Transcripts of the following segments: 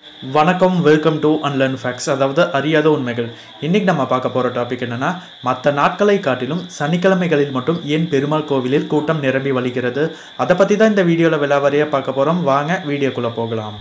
வணக்கம் welcome to unlearn facts அதாவது அறியாத உண்மைகள் இன்னைக்கு நம்ம பார்க்க போகிற டாபிக் என்னன்னா மற்ற நாட்களை காட்டிலும் சனிக்கிழமைகளில் மட்டும் ஏன் பெருமாள் கோவிலில் கூட்டம் நிரம்பி வழிகிறது அதை பற்றி தான் இந்த வீடியோவில் விலாவரியாக பார்க்க போகிறோம் வாங்க வீடியோக்குள்ளே போகலாம்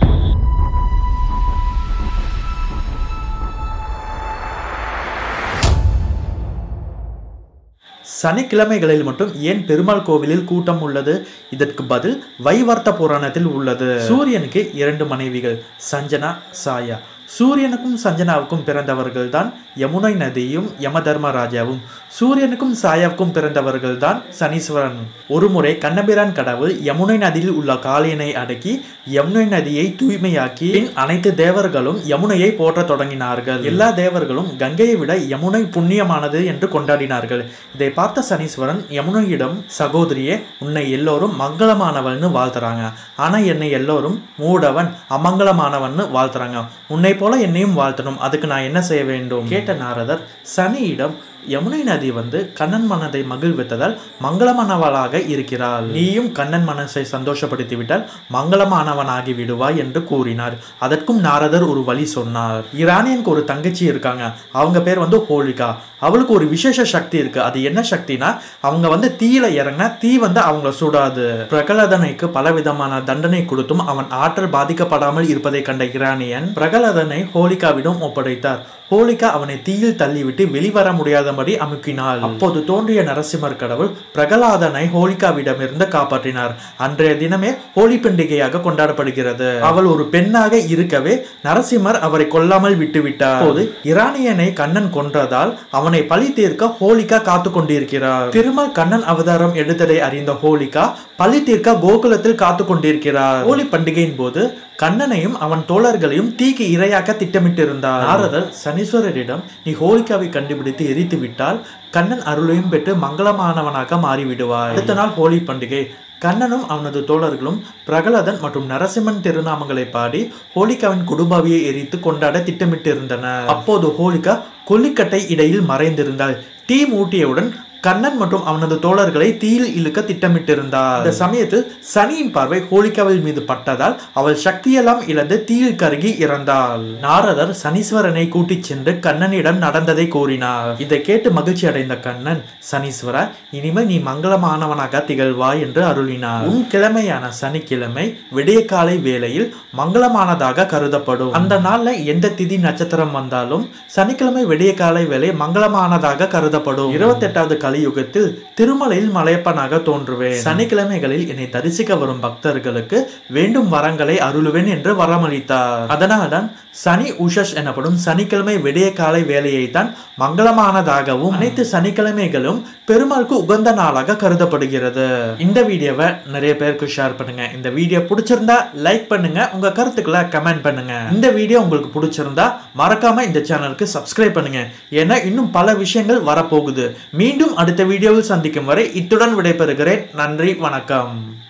சனிக்கிழமைகளில் மட்டும் ஏன் பெருமாள் கோவிலில் கூட்டம் உள்ளது இதற்கு பதில் வைவர்த்த புராணத்தில் உள்ளது சூரியனுக்கு இரண்டு மனைவிகள் சஞ்சனா சாயா சூரியனுக்கும் சஞ்சனாவுக்கும் பிறந்தவர்கள் தான் யமுனை நதியும் யமதர்மராஜாவும் சூரியனுக்கும் சாயாவுக்கும் பிறந்தவர்கள் தான் சனீஸ்வரன் ஒருமுறை கண்ணபிரான் கடவுள் யமுனை நதியில் உள்ள காளியனை அடக்கி யமுனை நதியை தூய்மையாக்கி பின் அனைத்து தேவர்களும் யமுனையை போற்றத் தொடங்கினார்கள் எல்லா தேவர்களும் கங்கையை விட யமுனை புண்ணியமானது என்று கொண்டாடினார்கள் இதை பார்த்த சனீஸ்வரன் யமுனையிடம் சகோதரியே உன்னை எல்லோரும் மங்களமானவள்னு வாழ்த்துறாங்க ஆனா என்னை எல்லோரும் மூடவன் அமங்கலமானவன்னு வாழ்த்துறாங்க உன்னை போல என்னையும் வாழ்த்தணும் அதுக்கு நான் என்ன செய்ய வேண்டும் கேட்ட நாரதர் சனியிடம் யமுனை நதி வந்து கண்ணன் மனதை மகிழ்வித்ததால் மங்களமானவளாக இருக்கிறாள் நீயும் கண்ணன் மனசை சந்தோஷப்படுத்திவிட்டால் மங்களமானவனாகி விடுவாய் என்று கூறினார் அதற்கும் நாரதர் ஒரு வழி சொன்னார் இரானியனுக்கு ஒரு தங்கச்சி இருக்காங்க அவங்க பேர் வந்து ஹோலிகா அவளுக்கு ஒரு விசேஷ சக்தி இருக்கு அது என்ன சக்தினா அவங்க வந்து தீயில இறங்கினா தீ வந்து அவங்கள சுடாது பிரகலாதனைக்கு பலவிதமான தண்டனை கொடுத்தும் அவன் ஆற்றல் பாதிக்கப்படாமல் இருப்பதை கண்ட இரானியன் பிரகலாதனை ஹோலிகாவிடம் ஒப்படைத்தார் ஹோலிகா அவனை தீயில் தள்ளிவிட்டு வெளிவர முடியாதபடி அமுக்கினாள் அப்போது தோன்றிய நரசிம்மர் கடவுள் பிரகலாதனை ஹோலிகாவிடமிருந்து காப்பாற்றினார் அன்றைய தினமே ஹோலி பண்டிகையாக கொண்டாடப்படுகிறது அவள் ஒரு பெண்ணாக இருக்கவே நரசிம்மர் அவரை கொல்லாமல் விட்டுவிட்டார் அப்போது இரானியனை கண்ணன் கொன்றதால் அவனை பழி தீர்க்க ஹோலிகா காத்து கொண்டிருக்கிறார் திருமல் கண்ணன் அவதாரம் எடுத்ததை அறிந்த ஹோலிகா பழி தீர்க்க கோகுலத்தில் காத்து கொண்டிருக்கிறார் ஹோலி பண்டிகையின் போது கண்ணனையும் அவன் தோழர்களையும் தீக்கு இரையாக்க திட்டமிட்டிருந்தார் நாரதர் சனீஸ்வரரிடம் நீ ஹோலிகாவை கண்டுபிடித்து எரித்து விட்டால் கண்ணன் அருளையும் பெற்று மங்களமானவனாக மாறிவிடுவாய் அடுத்த நாள் ஹோலி பண்டிகை கண்ணனும் அவனது தோழர்களும் பிரகலாதன் மற்றும் நரசிம்மன் திருநாமங்களை பாடி ஹோலிகாவின் குடுபாவியை எரித்து கொண்டாட திட்டமிட்டிருந்தனர் அப்போது ஹோலிகா கொல்லிக்கட்டை இடையில் மறைந்திருந்தாள் தீ மூட்டியவுடன் கண்ணன் மற்றும் அவனது தோழர்களை தீயில் இழுக்க திட்டமிட்டிருந்தார் இந்த சமயத்தில் சனியின் பார்வை ஹோலிகாவில் மீது பட்டதால் அவள் சக்தியெல்லாம் இழந்து தீயில் கருகி இறந்தாள் நாரதர் சனீஸ்வரனை கூட்டிச் சென்று கண்ணனிடம் நடந்ததை கூறினார் இதை கேட்டு மகிழ்ச்சி அடைந்த கண்ணன் சனீஸ்வரா இனிமேல் நீ மங்களமானவனாக திகழ்வாய் என்று அருளினார் உன் கிழமையான சனிக்கிழமை விடியகாலை வேளையில் மங்களமானதாக கருதப்படும் அந்த நாள்ல எந்த திதி நட்சத்திரம் வந்தாலும் சனிக்கிழமை விடியகாலை வேலை மங்களமானதாக கருதப்படும் இருபத்தெட்டாவது கலியுகத்தில் திருமலையில் மலையப்பனாக தோன்றுவேன் சனிக்கிழமைகளில் என்னை தரிசிக்க வரும் பக்தர்களுக்கு வேண்டும் வரங்களை அருளுவேன் என்று வரமளித்தார் அதனால்தான் சனி உஷஸ் எனப்படும் சனிக்கிழமை விடிய காலை வேலையை தான் மங்களமானதாகவும் அனைத்து சனிக்கிழமைகளும் பெருமாளுக்கு உகந்த நாளாக கருதப்படுகிறது இந்த வீடியோவை நிறைய பேருக்கு ஷேர் பண்ணுங்க இந்த வீடியோ பிடிச்சிருந்தா லைக் பண்ணுங்க உங்க கருத்துக்களை கமெண்ட் பண்ணுங்க இந்த வீடியோ உங்களுக்கு பிடிச்சிருந்தா மறக்காம இந்த சேனலுக்கு சப்ஸ்கிரைப் பண்ணுங்க ஏன்னா இன்னும் பல விஷயங்கள் வரப்போகுது மீண்டும் அடுத்த வீடியோவில் சந்திக்கும் வரை இத்துடன் விடைபெறுகிறேன் நன்றி வணக்கம்